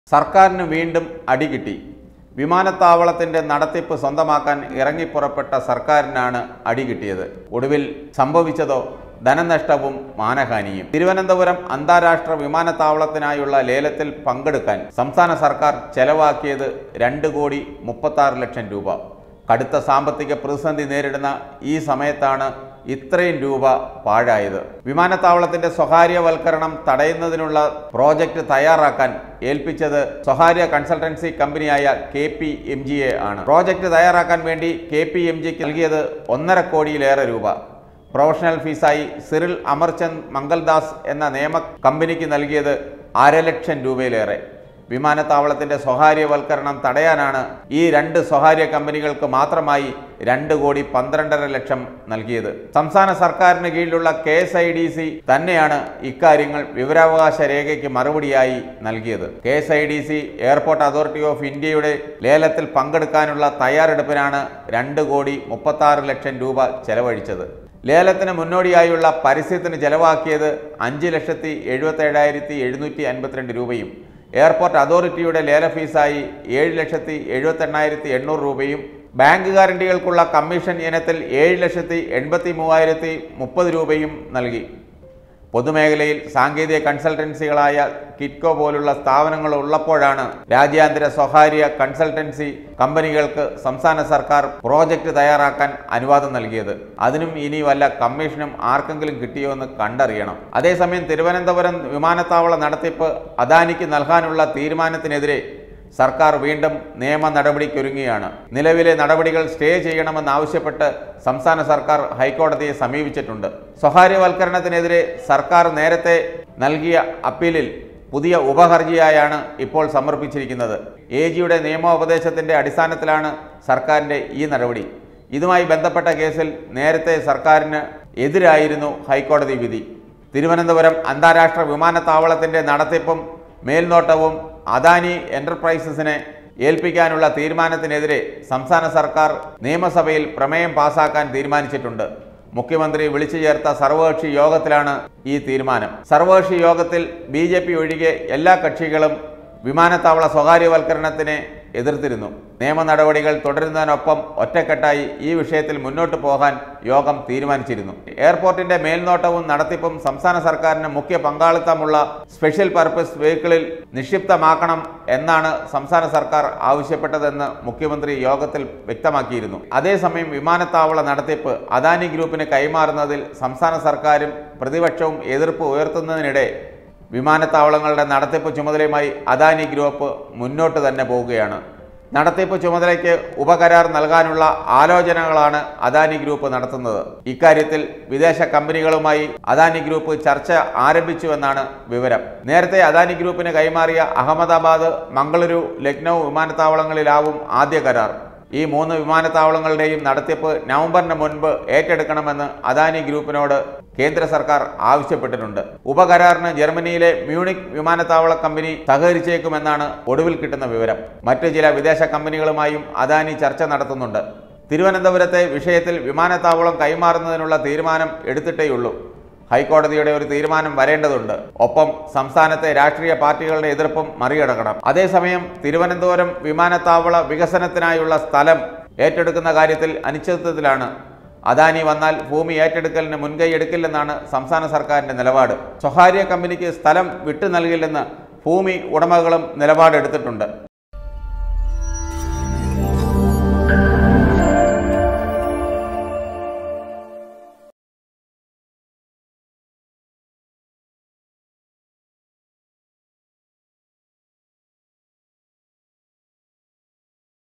സർക്കാരിന് വീണ്ടും അടികിട്ടി വിമാനത്താവളത്തിന്റെ നടത്തിപ്പ് സ്വന്തമാക്കാൻ ഇറങ്ങിപ്പുറപ്പെട്ട സർക്കാരിനാണ് അടികിട്ടിയത് ഒടുവിൽ സംഭവിച്ചതോ ധനനഷ്ടവും മാനഹാനിയും തിരുവനന്തപുരം അന്താരാഷ്ട്ര വിമാനത്താവളത്തിനായുള്ള ലേലത്തിൽ പങ്കെടുക്കാൻ സംസ്ഥാന സർക്കാർ ചെലവാക്കിയത് രണ്ട് കോടി മുപ്പത്താറ് ലക്ഷം രൂപ കടുത്ത സാമ്പത്തിക പ്രതിസന്ധി നേരിടുന്ന ഈ സമയത്താണ് ഇത്രയും രൂപ പാഴായത് വിമാനത്താവളത്തിന്റെ സ്വകാര്യവൽക്കരണം തടയുന്നതിനുള്ള പ്രോജക്റ്റ് തയ്യാറാക്കാൻ ഏൽപ്പിച്ചത് സ്വകാര്യ കൺസൾട്ടൻസി കമ്പനിയായ K P M G A ആണ് പ്രോജക്റ്റ് തയ്യാറാക്കാൻ വേണ്ടി കെ പി എം ജിക്ക് നൽകിയത് ഒന്നര കോടിയിലേറെ രൂപ പ്രൊഫഷണൽ ഫീസായി സിറിൽ അമർചന്ദ് മംഗൽദാസ് എന്ന നിയമ കമ്പനിക്ക് നൽകിയത് അരലക്ഷം രൂപയിലേറെ വിമാനത്താവളത്തിന്റെ സ്വകാര്യവൽക്കരണം തടയാനാണ് ഈ രണ്ട് സ്വകാര്യ കമ്പനികൾക്ക് മാത്രമായി രണ്ട് കോടി പന്ത്രണ്ടര ലക്ഷം നൽകിയത് സംസ്ഥാന സർക്കാരിന് കീഴിലുള്ള K S I D C തന്നെയാണ് ഇക്കാര്യങ്ങൾ വിവരാവകാശ രേഖയ്ക്ക് മറുപടിയായി നൽകിയത് K S I D C airport authority of ഇന്ത്യയുടെ ലേലത്തിൽ പങ്കെടുക്കാനുള്ള തയ്യാറെടുപ്പിനാണ് രണ്ട് കോടി മുപ്പത്താറ് ലക്ഷം രൂപ ചെലവഴിച്ചത് ലേലത്തിന് മുന്നോടിയായുള്ള പരസ്യത്തിന് ചെലവാക്കിയത് അഞ്ച് ലക്ഷത്തി എഴുപത്തേഴായിരത്തി എഴുന്നൂറ്റി അൻപത്തിരണ്ട് രൂപയും എയർപോർട്ട് അതോറിറ്റിയുടെ ലേല ഫീസായി ഏഴ് ലക്ഷത്തി എഴുപത്തെണ്ണായിരത്തി എണ്ണൂറ് രൂപയും ബാങ്ക് ഗ്യാരണ്ടികൾക്കുള്ള കമ്മീഷൻ ഇനത്തിൽ ഏഴ് ലക്ഷത്തി എൺപത്തി മൂവായിരത്തി മുപ്പത് രൂപയും നൽകി പൊതുമേഖലയിൽ സാങ്കേതിക കൺസൾട്ടൻസികളായ കിറ്റ്കോ പോലുള്ള സ്ഥാപനങ്ങൾ ഉള്ളപ്പോഴാണ് രാജ്യാന്തര സ്വകാര്യ കൺസൾട്ടൻസി കമ്പനികൾക്ക് സംസ്ഥാന സർക്കാർ പ്രോജക്റ്റ് തയ്യാറാക്കാൻ അനുവാദം നൽകിയത് അതിനും ഇനി വല്ല കമ്മീഷനും ആർക്കെങ്കിലും കിട്ടിയോ എന്ന് കണ്ടറിയണം അതേസമയം തിരുവനന്തപുരം വിമാനത്താവള നടത്തിപ്പ് അദാനിക്ക് നൽകാനുള്ള തീരുമാനത്തിനെതിരെ സർക്കാർ വീണ്ടും നിയമ നടപടിക്കൊരുങ്ങുകയാണ് നിലവിലെ നടപടികൾ സ്റ്റേ ചെയ്യണമെന്നാവശ്യപ്പെട്ട് സംസ്ഥാന സർക്കാർ ഹൈക്കോടതിയെ സമീപിച്ചിട്ടുണ്ട് സ്വകാര്യവൽക്കരണത്തിനെതിരെ സർക്കാർ നേരത്തെ നൽകിയ അപ്പീലിൽ പുതിയ ഉപഹർജിയായാണ് ഇപ്പോൾ സമർപ്പിച്ചിരിക്കുന്നത് എ ജിയുടെ നിയമോപദേശത്തിന്റെ അടിസ്ഥാനത്തിലാണ് സർക്കാരിന്റെ ഈ നടപടി ഇതുമായി ബന്ധപ്പെട്ട കേസിൽ നേരത്തെ സർക്കാരിന് എതിരായിരുന്നു ഹൈക്കോടതി വിധി തിരുവനന്തപുരം അന്താരാഷ്ട്ര വിമാനത്താവളത്തിന്റെ നടത്തിപ്പും മേൽനോട്ടവും അദാനി എന്റർപ്രൈസസിനെ ഏൽപ്പിക്കാനുള്ള തീരുമാനത്തിനെതിരെ സംസ്ഥാന സർക്കാർ നിയമസഭയിൽ പ്രമേയം പാസാക്കാൻ തീരുമാനിച്ചിട്ടുണ്ട് മുഖ്യമന്ത്രി വിളിച്ചു ചേർത്ത സർവകക്ഷി യോഗത്തിലാണ് ഈ തീരുമാനം സർവകക്ഷി യോഗത്തിൽ ബി ഒഴികെ എല്ലാ കക്ഷികളും വിമാനത്താവള സ്വകാര്യവൽക്കരണത്തിനെ എതിർത്തിരുന്നു നിയമ നടപടികൾ തുടരുന്നതിനൊപ്പം ഒറ്റക്കെട്ടായി ഈ വിഷയത്തിൽ മുന്നോട്ട് പോകാൻ യോഗം തീരുമാനിച്ചിരുന്നു എയർപോർട്ടിന്റെ മേൽനോട്ടവും നടത്തിപ്പും സംസ്ഥാന സർക്കാരിന് മുഖ്യ പങ്കാളിത്തമുള്ള സ്പെഷ്യൽ പർപ്പസ് വെഹിക്കിളിൽ നിക്ഷിപ്തമാക്കണം എന്നാണ് സംസ്ഥാന സർക്കാർ ആവശ്യപ്പെട്ടതെന്ന് മുഖ്യമന്ത്രി യോഗത്തിൽ വ്യക്തമാക്കിയിരുന്നു അതേസമയം വിമാനത്താവള നടത്തിപ്പ് അദാനി ഗ്രൂപ്പിന് കൈമാറുന്നതിൽ സംസ്ഥാന സർക്കാരും പ്രതിപക്ഷവും എതിർപ്പ് ഉയർത്തുന്നതിനിടെ വിമാനത്താവളങ്ങളുടെ നടത്തിപ്പ് ചുമതലയുമായി അദാനി ഗ്രൂപ്പ് മുന്നോട്ട് തന്നെ പോവുകയാണ് നടത്തിപ്പ് ചുമതലയ്ക്ക് ഉപകരാർ നൽകാനുള്ള ആലോചനകളാണ് അദാനി ഗ്രൂപ്പ് നടത്തുന്നത് ഇക്കാര്യത്തിൽ വിദേശ കമ്പനികളുമായി അദാനി ഗ്രൂപ്പ് ചർച്ച ആരംഭിച്ചുവെന്നാണ് വിവരം നേരത്തെ അദാനി ഗ്രൂപ്പിന് കൈമാറിയ അഹമ്മദാബാദ് മംഗളൂരു ലക്നൗ വിമാനത്താവളങ്ങളിലാവും ആദ്യ കരാർ ഈ മൂന്ന് വിമാനത്താവളങ്ങളുടെയും നടത്തിപ്പ് നവംബറിന് മുൻപ് ഏറ്റെടുക്കണമെന്ന് അദാനി ഗ്രൂപ്പിനോട് കേന്ദ്ര സർക്കാർ ആവശ്യപ്പെട്ടിട്ടുണ്ട് ഉപകരാറിന് ജർമ്മനിയിലെ മ്യൂണിക് വിമാനത്താവള കമ്പനി സഹകരിച്ചേക്കുമെന്നാണ് ഒടുവിൽ കിട്ടുന്ന വിവരം മറ്റു ചില വിദേശ കമ്പനികളുമായും അദാനി ചർച്ച നടത്തുന്നുണ്ട് തിരുവനന്തപുരത്തെ വിഷയത്തിൽ വിമാനത്താവളം കൈമാറുന്നതിനുള്ള തീരുമാനം എടുത്തിട്ടേയുള്ളൂ ഹൈക്കോടതിയുടെ ഒരു തീരുമാനം വരേണ്ടതുണ്ട് ഒപ്പം സംസ്ഥാനത്തെ രാഷ്ട്രീയ പാർട്ടികളുടെ എതിർപ്പും മറികടക്കണം അതേസമയം തിരുവനന്തപുരം വിമാനത്താവള വികസനത്തിനായുള്ള സ്ഥലം ഏറ്റെടുക്കുന്ന കാര്യത്തിൽ അനിശ്ചിതത്വത്തിലാണ് അദാനി വന്നാൽ ഭൂമി ഏറ്റെടുക്കലിന് മുൻകൈ എടുക്കില്ലെന്നാണ് സംസ്ഥാന സർക്കാരിന്റെ നിലപാട് സ്വകാര്യ കമ്പനിക്ക് സ്ഥലം വിട്ടു നൽകില്ലെന്ന് ഭൂമി ഉടമകളും നിലപാടെടുത്തിട്ടുണ്ട്